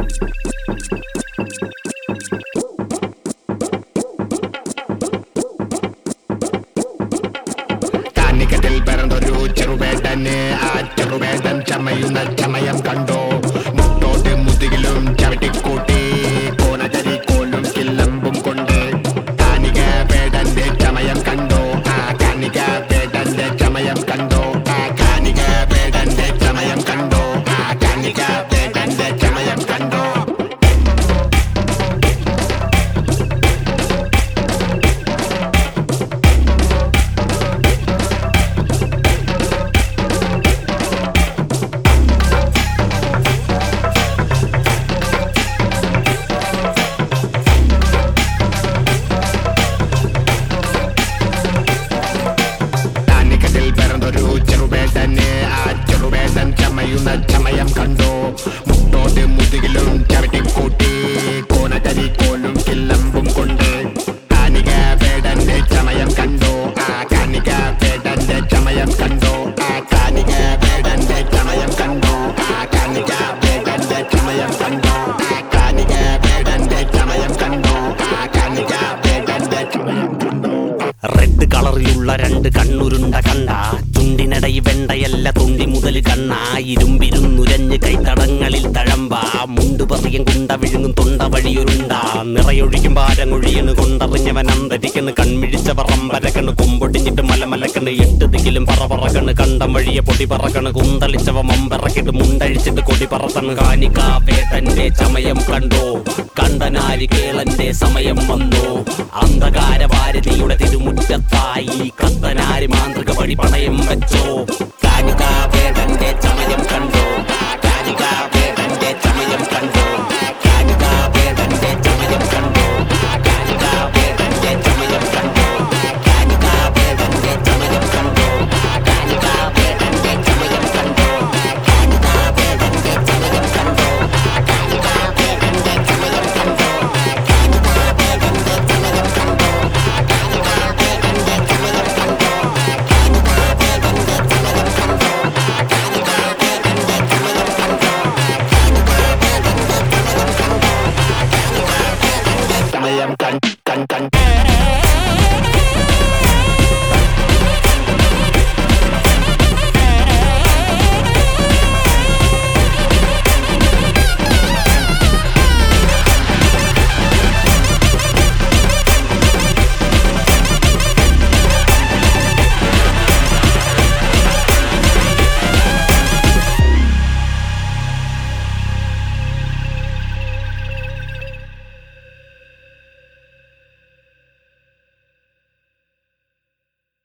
കാനിക്കത്തിൽ പിറന്നൊരു ചെറുവേട്ടന് ആ ചെറുവേട്ടൻ ചമയുന്ന ചമയം കണ്ടോ മുട്ടോട്ട് മുതുകിലും ചവിട്ടിക്കൂട്ടി കോനകരി കോലും കില്ലമ്പും കൊണ്ട് കാനിക വേടന്റെ ചമയം കണ്ടോ ആ കാനിക വേടന്റെ ചമയം കണ്ടോ ആ കാനിക വേടന്റെ ചമയം കണ്ടോ ആ കാനിക വേടന്റെ ചമയം കണ്ടോ കാനിക്കത്തിൽ പിറന്നൊരു ചെറുവേട്ടന് ആ ചെറുവേട്ടൻ ചമയുന്ന ചമയം കണ്ടോ മുട്ടോട്ട് മുതുകിലും ചവിട്ടിക്കൂട്ടി കോനകരി കോലും കില്ലമ്പും കൊണ്ട് കാനിക വേടന്റെ ചമയം കണ്ടോ ആ കാനിക വേടന്റെ ചമയം കണ്ടോ ആ കാനിക വേടന്റെ ചമയം കണ്ടോ ആ കാനിക വേടന്റെ ചമയം കണ്ടോ ആ കാനിക വേടന്റെ ചമയം കണ്ടോ ആ കാനിക വേടന്റെ ചമയം കണ്ടോ റെഡ് കളറിലുള്ള രണ്ട് കണ്ണുരുണ്ട കണ്ട ചുണ്ടിനടയി വെണ്ടയല്ല തുണ്ടി മുതൽ കണ്ണ ഇരുമ്പിരുന്നുരഞ്ഞ് കൈത്തടങ്ങളിൽ തഴമ്പ മുണ്ട് പറിയും കുണ്ട വിഴുങ്ങും തൊണ്ട വഴിയൊരുണ്ട നിറയൊഴിക്കും ഭാരങ്ങൊഴിയണ് കൊണ്ടറിഞ്ഞവൻ അന്തരിക്കണ് കൺമിഴിച്ച പറമ്പരക്കണ് കൊമ്പൊടിഞ്ഞിട്ട് മലമലക്കണ് എട്ട് ദിക്കിലും പറ പറക്കണ് കണ്ടം വഴിയെ പൊടി പറക്കണ് കുന്തളിച്ചവ മമ്പറക്കിട്ട് മുണ്ടഴിച്ചിട്ട് കൊടി പറത്തണ് കാനിക വേട്ടന്റെ ചമയം കണ്ടോ കണ്ടനാരി കേളന്റെ സമയം വന്നു അന്ധകാര ഭാരതിയുടെ തിരുമുറ്റത്തായി കത്തനാരി മാന്ത്രിക വഴി പണയം വെച്ചോ കാനിക വേടന്റെ ചമയം കണ്ടോ